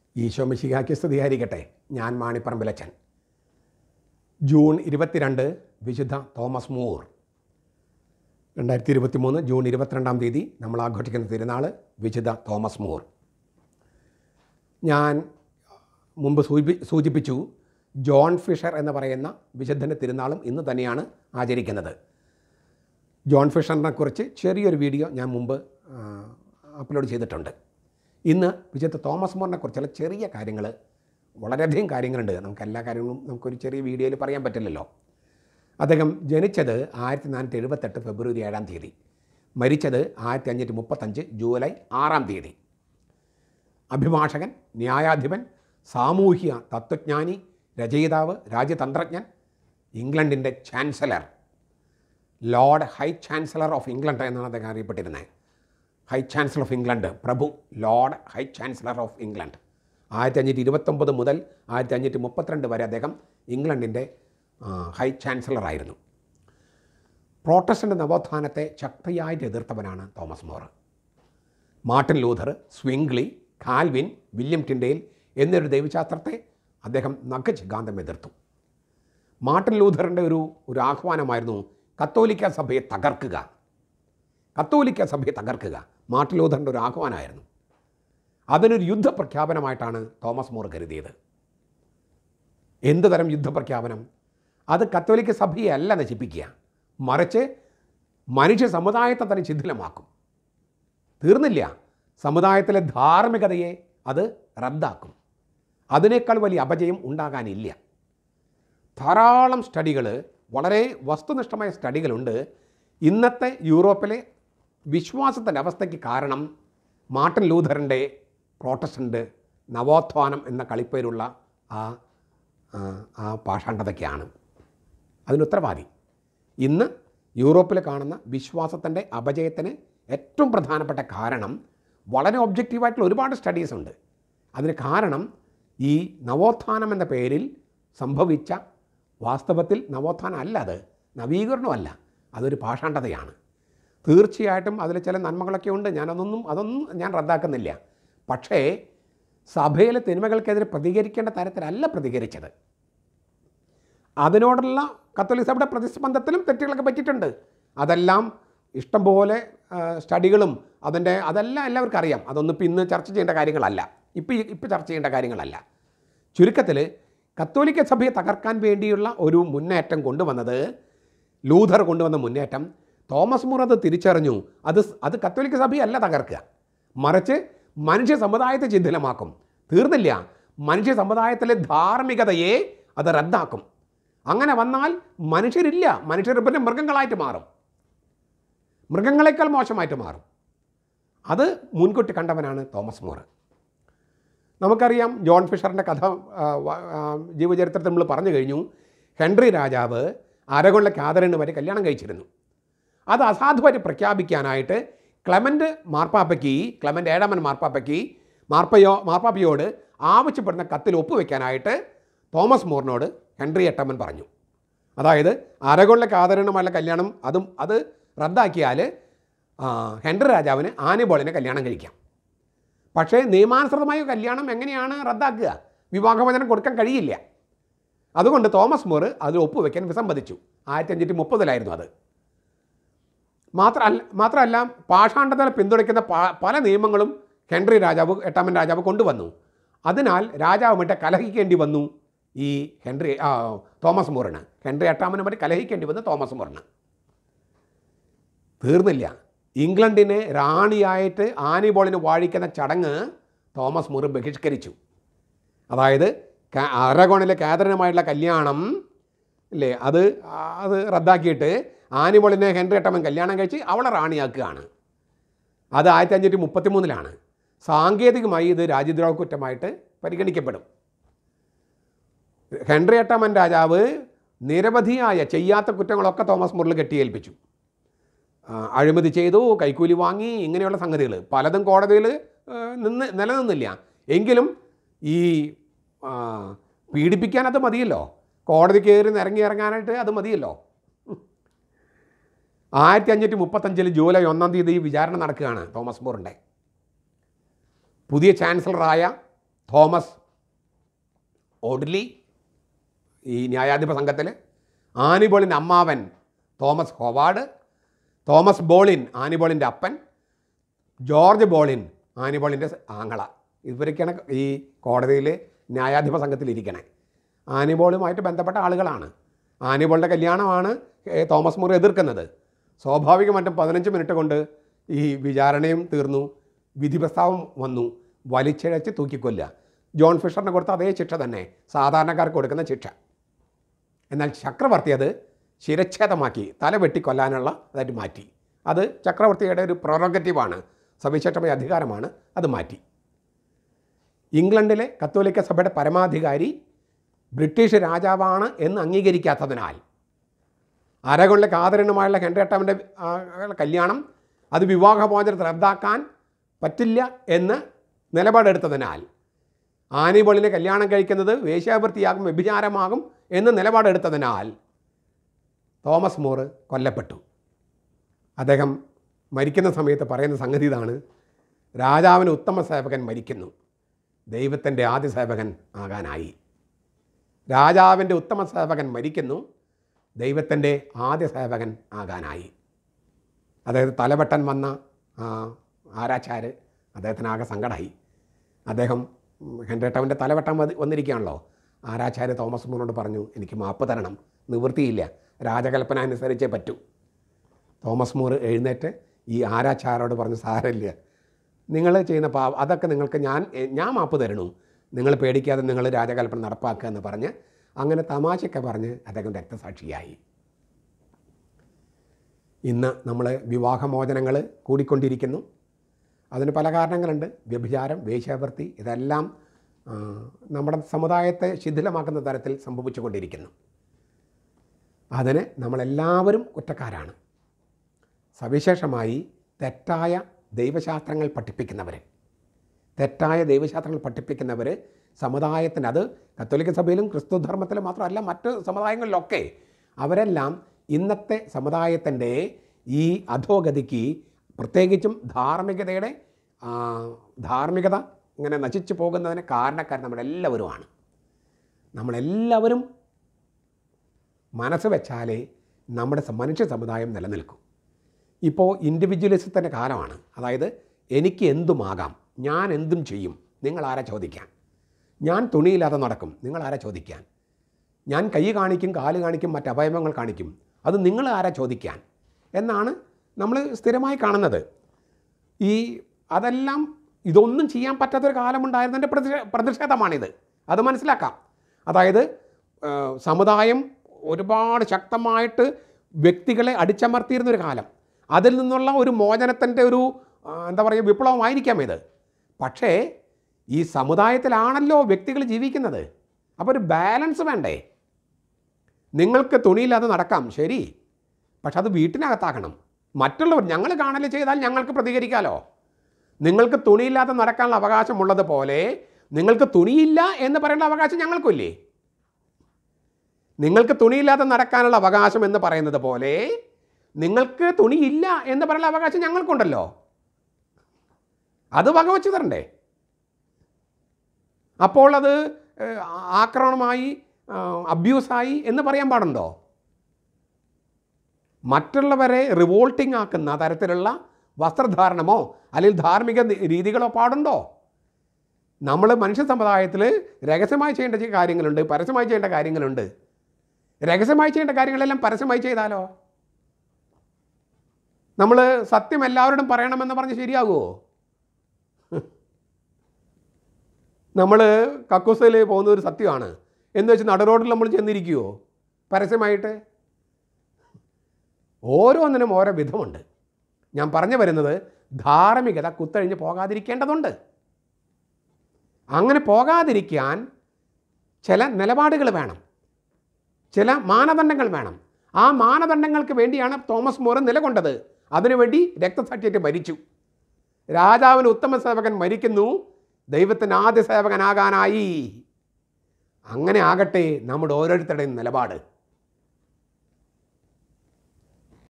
ഈശോ മിശിഹായ്ക്ക് സ്തുതിയായിരിക്കട്ടെ ഞാൻ മാണിപ്പറമ്പിലച്ചൻ ജൂൺ ഇരുപത്തിരണ്ട് വിശുദ്ധ തോമസ് മൂർ രണ്ടായിരത്തി ഇരുപത്തി മൂന്ന് ജൂൺ ഇരുപത്തിരണ്ടാം തീയതി നമ്മൾ ആഘോഷിക്കുന്ന തിരുനാൾ വിശുദ്ധ തോമസ് മൂർ ഞാൻ മുമ്പ് സൂചി സൂചിപ്പിച്ചു ജോൺ ഫിഷർ എന്ന് പറയുന്ന വിശുദ്ധൻ്റെ തിരുനാളും ഇന്ന് തന്നെയാണ് ആചരിക്കുന്നത് ജോൺ ഫിഷറിനെ കുറിച്ച് ചെറിയൊരു വീഡിയോ ഞാൻ മുമ്പ് ആ, അപ്ലോഡ് ചെയ്തിട്ടുണ്ട് ഇന്ന് വിശുദ്ധ തോമസ് മോറിനെ കുറിച്ചുള്ള ചെറിയ കാര്യങ്ങൾ വളരെയധികം കാര്യങ്ങളുണ്ട് നമുക്ക് എല്ലാ കാര്യങ്ങളും നമുക്കൊരു ചെറിയ വീഡിയോയിൽ പറയാൻ പറ്റില്ലല്ലോ അദ്ദേഹം ജനിച്ചത് ആയിരത്തി നാനൂറ്റി എഴുപത്തെട്ട് ഫെബ്രുവരി ഏഴാം തീയതി മരിച്ചത് ആയിരത്തി അഞ്ഞൂറ്റി മുപ്പത്തഞ്ച് ജൂലൈ ആറാം തീയതി അഭിഭാഷകൻ ന്യായാധിപൻ സാമൂഹ്യ തത്വജ്ഞാനി രചയിതാവ് രാജ്യതന്ത്രജ്ഞൻ ഇംഗ്ലണ്ടിൻ്റെ chancellor lord high chancellor of England എന്നാണ് അദ്ദേഹം അറിയപ്പെട്ടിരുന്നത് ഹൈ ചാൻസലർ ഓഫ് ഇംഗ്ലണ്ട് പ്രഭു lord high chancellor of England ആയിരത്തി അഞ്ഞൂറ്റി ഇരുപത്തൊമ്പത് മുതൽ ആയിരത്തി അഞ്ഞൂറ്റി മുപ്പത്തിരണ്ട് വരെ അദ്ദേഹം ഇംഗ്ലണ്ടിൻ്റെ ആ, ഹൈ ചാൻസലറായിരുന്നു പ്രോട്ടസ്റ്റൻ്റ് നവോത്ഥാനത്തെ ശക്തിയായിട്ട് എതിർത്തവനാണ് Thomas More Martin Luther Zwingli Calvin William Tyndale എന്നൊരു ദൈവശാസ്ത്രത്തെ അദ്ദേഹം നഖചികാന്തം എതിർത്തു മാർട്ടിൻ ലൂഥറിൻ്റെ ഒരു ഒരു ആഹ്വാനമായിരുന്നു കത്തോലിക്ക സഭയെ തകർക്കുക കത്തോലിക്ക സഭയെ തകർക്കുക മാർട്ടിൻ ലൂഥറിൻ്റെ ഒരു ആഹ്വാനമായിരുന്നു അതിനൊരു യുദ്ധപ്രഖ്യാപനമായിട്ടാണ് തോമസ് മോർ കരുതിയത് എന്ത് തരം യുദ്ധപ്രഖ്യാപനം അത് കത്തോലിക്ക സഭയെ അല്ല നശിപ്പിക്കുക മറിച്ച് മനുഷ്യ സമുദായത്തെ തന്നെ ശിഥിലമാക്കും തീർന്നില്ല സമുദായത്തിലെ ധാർമ്മികതയെ അത് റദ്ദാക്കും അതിനേക്കാൾ വലിയ അപജയം ഉണ്ടാകാനില്ല ധാരാളം സ്റ്റഡികൾ വളരെ വസ്തുനിഷ്ഠമായ സ്റ്റഡികളുണ്ട് ഇന്നത്തെ യൂറോപ്പിലെ വിശ്വാസത്തിൻ്റെ അവസ്ഥയ്ക്ക് കാരണം മാർട്ടിൻ ലൂഥറിൻ്റെ പ്രോട്ടസ്റ്റൻ്റ് നവോത്ഥാനം എന്ന കളിപ്പേരുള്ള ആ ആ, ആ പാഷാണ്ഡതയ്ക്കാണ് അതിന് ഉത്തരവാദി ഇന്ന് യൂറോപ്പിൽ കാണുന്ന വിശ്വാസത്തിൻ്റെ അപജയത്തിന് ഏറ്റവും പ്രധാനപ്പെട്ട കാരണം വളരെ ഒബ്ജക്റ്റീവായിട്ടുള്ള ഒരുപാട് സ്റ്റഡീസ് ഉണ്ട് അതിന് കാരണം ഈ നവോത്ഥാനം എന്ന പേരിൽ സംഭവിച്ച വാസ്തവത്തിൽ നവോത്ഥാനം അല്ല അത് നവീകരണമല്ല അതൊരു പാഷാണ്ഡതയാണ് തീർച്ചയായിട്ടും അതിൽ ചില നന്മകളൊക്കെ ഉണ്ട് ഞാനതൊന്നും അതൊന്നും ഞാൻ റദ്ദാക്കുന്നില്ല പക്ഷേ സഭയിലെ തിന്മകൾക്കെതിരെ പ്രതികരിക്കേണ്ട തരത്തിലല്ല പ്രതികരിച്ചത് അതിനോടുള്ള കത്തോലിക് സഭയുടെ പ്രതിസ്പന്ദത്തിലും തെറ്റുകളൊക്കെ പറ്റിയിട്ടുണ്ട് അതെല്ലാം ഇഷ്ടംപോലെ ആ, സ്റ്റഡികളും അതിൻ്റെ അതെല്ലാം എല്ലാവർക്കും അറിയാം അതൊന്നും ഇപ്പം ഇന്ന് ചർച്ച ചെയ്യേണ്ട കാര്യങ്ങളല്ല ഇപ്പം ഇപ്പം ചർച്ച ചെയ്യേണ്ട കാര്യങ്ങളല്ല ചുരുക്കത്തിൽ കത്തോലിക്ക സഭയെ തകർക്കാൻ വേണ്ടിയുള്ള ഒരു മുന്നേറ്റം കൊണ്ടുവന്നത് ലൂഥർ കൊണ്ടുവന്ന മുന്നേറ്റം തോമസ് മുർ അത് തിരിച്ചറിഞ്ഞു അത് സ്- അത് കത്തോലിക്ക സഭയല്ല തകർക്കുക മറിച്ച് മനുഷ്യ സമുദായത്തെ ചിന്തിലമാക്കും തീർന്നില്ല മനുഷ്യ സമുദായത്തിലെ ധാർമ്മികതയെ അത് റദ്ദാക്കും അങ്ങനെ വന്നാൽ മനുഷ്യരില്ല മനുഷ്യർ പിന്നെ മൃഗങ്ങളായിട്ട് മാറും മൃഗങ്ങളെക്കാൾ മോശമായിട്ട് മാറും അത് മുൻകൂട്ടി കണ്ടവനാണ് തോമസ് മോർ നമുക്കറിയാം ജോൺ ഫിഷറിൻ്റെ കഥ ആ, വ- ആ, ജീവചരിത്രത്തിൽ നമ്മൾ പറഞ്ഞു കഴിഞ്ഞു ഹെൻറി രാജാവ് അരകൊള്ള കാതറിന് വരെ കല്യാണം കഴിച്ചിരുന്നു അത് അസാധുവായിട്ട് പ്രഖ്യാപിക്കാനായിട്ട് ക്ലെമൻ്റ് മാർപ്പാപ്പയ്ക്ക് ക്ലെമൻ്റ് ഏഴാമൻ മാർപ്പാപ്പയ്ക്ക് മാർപ്പയോ മാർപ്പാപ്പയോട് ആവശ്യപ്പെടുന്ന കത്തിൽ ഒപ്പുവെക്കാനായിട്ട് തോമസ് മോറിനോട് ഹെൻറി എട്ടമ്മൻ പറഞ്ഞു അതായത് അരകൊള്ള കാതറിനുമായുള്ള കല്യാണം അതും അത് റദ്ദാക്കിയാൽ ആ, ഹെൻറി രാജാവിന് ആനിബോളിനെ കല്യാണം കഴിക്കാം പക്ഷേ നിയമാനുസൃതമായ കല്യാണം എങ്ങനെയാണ് റദ്ദാക്കുക വിവാഹവചനം കൊടുക്കാൻ കഴിയില്ല അതുകൊണ്ട് തോമസ് മോർ അതിൽ ഒപ്പുവെക്കാൻ വിസമ്മതിച്ചു ആയിരത്തി അഞ്ഞൂറ്റി മുപ്പതിലായിരുന്നു അത് മാത്രമല്ല മാത്രമല്ല പാഷാണ്ഡതയെ പിന്തുണയ്ക്കുന്ന പ- പല നിയമങ്ങളും ഹെൻറി രാജാവ് എട്ടാമൻ രാജാവ് കൊണ്ടുവന്നു അതിനാൽ രാജാവുമായിട്ട് കലഹിക്കേണ്ടി വന്നു ഈ ഹെൻറി ആ, തോമസ് മോറിന് ഹെൻറി എട്ടാമനുമായിട്ട് കലഹിക്കേണ്ടി വന്നു തോമസ് മോറിന് തീർന്നില്ല ഇംഗ്ലണ്ടിനെ റാണിയായിട്ട് ആനിബോളിന് വാഴിക്കുന്ന ചടങ്ങ് തോമസ് മുറി ബഹിഷ്കരിച്ചു അതായത് കാ- അരഗോണിലെ കാതറിനുമായിട്ടുള്ള കല്യാണം ഇല്ലേ അത് ആ, അത് റദ്ദാക്കിയിട്ട് ആനിബോളിനെ ഹെൻറി എട്ടമ്മൻ കല്യാണം കഴിച്ച് അവളെ റാണിയാക്കുകയാണ് അത് ആയിരത്തി അഞ്ഞൂറ്റി മുപ്പത്തി മൂന്നിലാണ് സാങ്കേതികമായി ഇത് രാജ്യദ്രോഹ കുറ്റമായിട്ട് പരിഗണിക്കപ്പെടും ഹെൻറി എട്ടാമൻ രാജാവ് നിരവധിയായ ചെയ്യാത്ത കുറ്റങ്ങളൊക്കെ തോമസ് മുറിൽ കെട്ടിയേൽപ്പിച്ചു ആ, അഴിമതി ചെയ്തു കൈക്കൂലി വാങ്ങി ഇങ്ങനെയുള്ള സംഗതികൾ പലതും കോടതിയിൽ നിന്ന് നിലനിന്നില്ല എങ്കിലും ഈ ആ, പീഡിപ്പിക്കാൻ അത് മതിയല്ലോ കോടതി കയറി ഇറങ്ങി ഇറങ്ങാനായിട്ട് അത് മതിയല്ലോ ആയിരത്തി അഞ്ഞൂറ്റി മുപ്പത്തഞ്ചിൽ ജൂലൈ ഒന്നാം തീയതി വിചാരണ നടക്കുകയാണ് തോമസ് മോറിൻ്റെ പുതിയ ചാൻസലറായ തോമസ് ഓഡ്ലി ഈ ന്യായാധിപ സംഘത്തിൽ ആനിബോളിൻ അമ്മാവൻ തോമസ് ഹൊവാർഡ് തോമസ് ബോളിൻ ആനിബോളിൻ്റെ അപ്പൻ ജോർജ് ബോളിൻ ആനിബോളിൻ്റെ ആങ്ങള ഇവരൊക്കെയാണ് ഈ കോടതിയിൽ ന്യായാധിപ സംഘത്തിലിരിക്കണേ ആനിബോളുമായിട്ട് ബന്ധപ്പെട്ട ആളുകളാണ് ആനിബോളിൻ്റെ കല്യാണമാണ് ഏ, തോമസ് മുറി എതിർക്കുന്നത് സ്വാഭാവികമായിട്ടും പതിനഞ്ച് മിനിറ്റ് കൊണ്ട് ഈ വിചാരണയും തീർന്നു വിധി പ്രസ്താവം വന്നു വലിച്ചിഴച്ച് തൂക്കിക്കൊല്ലുക ജോൺ ഫിഷറിന് കൊടുത്ത അതേ ശിക്ഷ തന്നെ സാധാരണക്കാർക്ക് കൊടുക്കുന്ന ശിക്ഷ എന്നാൽ ചക്രവർത്തി അത് ശിരച്ഛേദമാക്കി തല വെട്ടിക്കൊല്ലാനുള്ള അതായിട്ട് മാറ്റി അത് ചക്രവർത്തിയുടെ ഒരു പ്രൊറഗറ്റീവാണ് സവിശേഷമായ അധികാരമാണ് അത് മാറ്റി ഇംഗ്ലണ്ടിലെ കത്തോലിക്ക സഭയുടെ പരമാധികാരി ബ്രിട്ടീഷ് രാജാവാണ് എന്ന് അംഗീകരിക്കാത്തതിനാൽ അരകൊള്ള കാതറിനുമായുള്ള ഹെൻറിയട്ടാമിൻ്റെ കല്യാണം അത് വിവാഹമോചനത്തെ റദ്ദാക്കാൻ പറ്റില്ല എന്ന് നിലപാടെടുത്തതിനാൽ ആനിബോളിനെ കല്യാണം കഴിക്കുന്നത് വേശ്യാവൃത്തിയാകും വ്യഭിചാരമാകും എന്ന് നിലപാടെടുത്തതിനാൽ തോമസ് മോർ കൊല്ലപ്പെട്ടു അദ്ദേഹം മരിക്കുന്ന സമയത്ത് പറയുന്ന സംഗതി ഇതാണ് രാജാവിന് ഉത്തമ സേവകൻ മരിക്കുന്നു ദൈവത്തിൻ്റെ ആദ്യ സേവകൻ ആകാനായി രാജാവിൻ്റെ ഉത്തമ സേവകൻ മരിക്കുന്നു ദൈവത്തിൻ്റെ ആദ്യ സേവകൻ ആകാനായി അതായത് തലവെട്ടൻ വന്ന ആ, ആരാച്ചാര് അദ്ദേഹത്തിനാകെ സങ്കടമായി അദ്ദേഹം ഹെൻറിയട്ടവൻ്റെ തലവെട്ടം വന്ന് വന്നിരിക്കുകയാണല്ലോ ആരാച്ചാര് തോമസ് മോനോട് പറഞ്ഞു എനിക്ക് മാപ്പ് തരണം നിവൃത്തിയില്ല രാജകൽപ്പന അനുസരിച്ചേ പറ്റൂ തോമസ് മൂർ എഴുന്നേറ്റ് ഈ ആരാച്ചാരോട് പറഞ്ഞു സാരമില്ല നിങ്ങൾ ചെയ്യുന്ന പാ അതൊക്കെ നിങ്ങൾക്ക് ഞാൻ എ- ഞാൻ മാപ്പ് തരണു നിങ്ങൾ പേടിക്കാതെ നിങ്ങൾ രാജകൽപ്പന നടപ്പാക്കുക എന്ന് പറഞ്ഞ് അങ്ങനെ തമാശയൊക്കെ പറഞ്ഞ് അദ്ദേഹം രക്തസാക്ഷിയായി ഇന്ന് നമ്മൾ വിവാഹമോചനങ്ങൾ കൂടിക്കൊണ്ടിരിക്കുന്നു അതിന് പല കാരണങ്ങളുണ്ട് വ്യഭിചാരം വേശ്യാവൃത്തി ഇതെല്ലാം ആ, നമ്മുടെ സമുദായത്തെ ശിഥിലമാക്കുന്ന തരത്തിൽ സംഭവിച്ചുകൊണ്ടിരിക്കുന്നു അതിന് നമ്മളെല്ലാവരും കുറ്റക്കാരാണ് സവിശേഷമായി തെറ്റായ ദൈവശാസ്ത്രങ്ങൾ പഠിപ്പിക്കുന്നവർ തെറ്റായ ദൈവശാസ്ത്രങ്ങൾ പഠിപ്പിക്കുന്നവർ സമുദായത്തിന് അത് കത്തോലിക്ക സഭയിലും ക്രിസ്തു ധർമ്മത്തിലും മാത്രമല്ല മറ്റ് സമുദായങ്ങളിലൊക്കെ അവരെല്ലാം ഇന്നത്തെ സമുദായത്തിൻ്റെ ഈ അധോഗതിക്ക് പ്രത്യേകിച്ചും ധാർമ്മികതയുടെ ആ, ധാർമ്മികത ഇങ്ങനെ നശിച്ചു പോകുന്നതിന് കാരണക്കാർ നമ്മളെല്ലാവരുമാണ് നമ്മളെല്ലാവരും മനസ്സ് വെച്ചാലേ നമ്മുടെ സ- മനുഷ്യ സമുദായം നിലനിൽക്കും ഇപ്പോൾ ഇൻഡിവിജ്വലിസത്തിൻ്റെ കാലമാണ് അതായത് എനിക്ക് എന്തുമാകാം ഞാൻ എന്തും ചെയ്യും നിങ്ങൾ ആരാ ചോദിക്കാൻ ഞാൻ തുണിയില്ലാതെ നടക്കും നിങ്ങൾ ആരാ ചോദിക്കാൻ ഞാൻ കൈ കാണിക്കും കാല് കാണിക്കും മറ്റ് അവയവങ്ങൾ കാണിക്കും അത് നിങ്ങൾ ആരാ ചോദിക്കാൻ എന്നാണ് നമ്മൾ സ്ഥിരമായി കാണുന്നത് ഈ അതെല്ലാം ഇതൊന്നും ചെയ്യാൻ പറ്റാത്തൊരു കാലമുണ്ടായിരുന്നതിൻ്റെ പ്രതിഷേ പ്രതിഷേധമാണിത് അത് മനസ്സിലാക്കാം അതായത് ആ, സമുദായം ഒരുപാട് ശക്തമായിട്ട് വ്യക്തികളെ അടിച്ചമർത്തിയിരുന്നൊരു കാലം അതിൽ നിന്നുള്ള ഒരു മോചനത്തിൻ്റെ ഒരു ആ, എന്താ പറയുക വിപ്ലവമായിരിക്കാം ഇത് പക്ഷേ ഈ സമുദായത്തിലാണല്ലോ വ്യക്തികൾ ജീവിക്കുന്നത് അപ്പോൾ ഒരു ബാലൻസ് വേണ്ടേ നിങ്ങൾക്ക് തുണിയില്ലാതെ നടക്കാം ശരി പക്ഷെ അത് വീട്ടിനകത്താക്കണം മറ്റുള്ളവർ ഞങ്ങൾ കാണൽ ചെയ്താൽ ഞങ്ങൾക്ക് പ്രതികരിക്കാമല്ലോ നിങ്ങൾക്ക് തുണിയില്ലാതെ നടക്കാനുള്ള അവകാശമുള്ളത് പോലെ നിങ്ങൾക്ക് തുണിയില്ല എന്ന് പറയേണ്ട അവകാശം ഞങ്ങൾക്കില്ലേ നിങ്ങൾക്ക് തുണിയില്ലാതെ നടക്കാനുള്ള അവകാശം എന്ന് പറയുന്നത് പോലെ നിങ്ങൾക്ക് തുണിയില്ല എന്ന് പറയാനുള്ള അവകാശം ഞങ്ങൾക്കുണ്ടല്ലോ അത് വകവെച്ച് തരണ്ടേ അപ്പോൾ അത് ഏഹ്, ആക്രമണമായി അബ്യൂസായി എന്ന് പറയാൻ പാടുണ്ടോ മറ്റുള്ളവരെ റിവോൾട്ടിംഗ് ആക്കുന്ന തരത്തിലുള്ള വസ്ത്രധാരണമോ അല്ലെങ്കിൽ ധാർമ്മിക നി- രീതികളോ പാടുണ്ടോ നമ്മൾ മനുഷ്യ സമുദായത്തിൽ രഹസ്യമായി ചെയ്യേണ്ട ചില കാര്യങ്ങളുണ്ട് പരസ്യമായി ചെയ്യേണ്ട കാര്യങ്ങളുണ്ട് രഹസ്യമായി ചെയ്യേണ്ട കാര്യങ്ങളെല്ലാം പരസ്യമായി ചെയ്താലോ നമ്മൾ സത്യം എല്ലാവരോടും പറയണമെന്ന് പറഞ്ഞ് ശരിയാകുമോ നമ്മൾ കക്കൂസയിൽ പോകുന്ന ഒരു സത്യമാണ് എന്ന് വെച്ച് നടുറോഡിൽ നമ്മൾ ചെന്നിരിക്കുമോ പരസ്യമായിട്ട് ഓരോന്നിനും ഓരോ വിധമുണ്ട് ഞാൻ പറഞ്ഞു വരുന്നത് ധാർമ്മികത കുത്തഴിഞ്ഞ് പോകാതിരിക്കേണ്ടതുണ്ട് അങ്ങനെ പോകാതിരിക്കാൻ ചില നിലപാടുകൾ വേണം ചില മാനദണ്ഡങ്ങൾ വേണം ആ മാനദണ്ഡങ്ങൾക്ക് വേണ്ടിയാണ് തോമസ് മോർ നിലകൊണ്ടത് അതിനുവേണ്ടി രക്തസാക്ഷിയായിട്ട് മരിച്ചു രാജാവിന് ഉത്തമ സേവകൻ മരിക്കുന്നു ദൈവത്തിന് ആദ്യ സേവകനാകാനായി അങ്ങനെ ആകട്ടെ നമ്മുടെ ഓരോരുത്തരുടെയും നിലപാട്